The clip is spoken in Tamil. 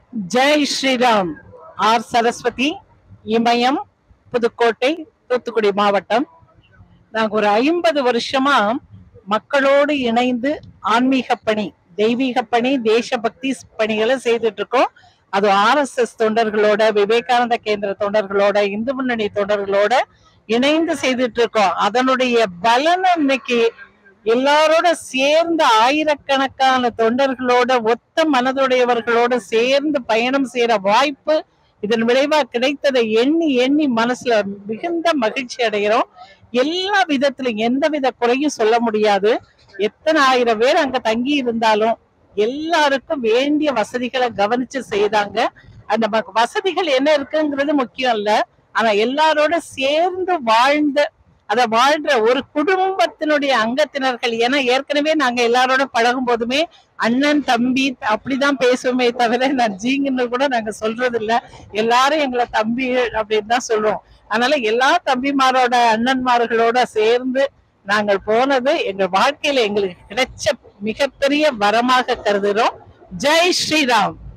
ஜெய் ஸ்ரீராம் ஆர் சரஸ்வதி இமயம் புதுக்கோட்டை தூத்துக்குடி மாவட்டம் நாங்க ஒரு ஐம்பது வருஷமா மக்களோடு இணைந்து ஆன்மீக பணி தெய்வீக பணி தேசபக்தி பணிகளை செய்துட்டு இருக்கோம் அது ஆர்எஸ்எஸ் தொண்டர்களோட விவேகானந்த கேந்திர தொண்டர்களோட இந்து முன்னணி தொண்டர்களோட இணைந்து செய்துட்டு இருக்கோம் அதனுடைய பலனை இன்னைக்கு எல்லாரோட சேர்ந்து ஆயிரக்கணக்கான தொண்டர்களோட ஒத்த மனதுடையவர்களோட சேர்ந்து பயணம் செய்யற வாய்ப்பு இதன் விளைவா கிடைத்ததை எண்ணி எண்ணி மனசுல மிகுந்த மகிழ்ச்சி அடைகிறோம் எல்லா விதத்திலும் எந்த வித குறையும் சொல்ல முடியாது எத்தனை ஆயிரம் பேர் அங்க தங்கி இருந்தாலும் எல்லாருக்கும் வேண்டிய வசதிகளை கவனிச்சு செய்தாங்க அந்த ம- வசதிகள் என்ன இருக்குங்கிறது முக்கியம் இல்ல ஆனா எல்லாரோட சேர்ந்து வாழ்ந்த அத வாழ்ற ஒரு குடும்பத்தினுடைய அங்கத்தினர்கள் ஏன்னா ஏற்கனவே நாங்க எல்லாரோட பழகும் போதுமே அண்ணன் தம்பி அப்படிதான் பேசுவோமே தவிர நான் ஜீங்கன்னு கூட நாங்க சொல்றது இல்ல எல்லாரும் எங்களை தம்பி அப்படின்னு தான் சொல்லுவோம் அதனால எல்லா தம்பிமாரோட அண்ணன்மார்களோட சேர்ந்து நாங்கள் போனது எங்க வாழ்க்கையில எங்களுக்கு கிடைச்ச மிகப்பெரிய வரமாக கருதுகிறோம் ஜெய் ஸ்ரீராம்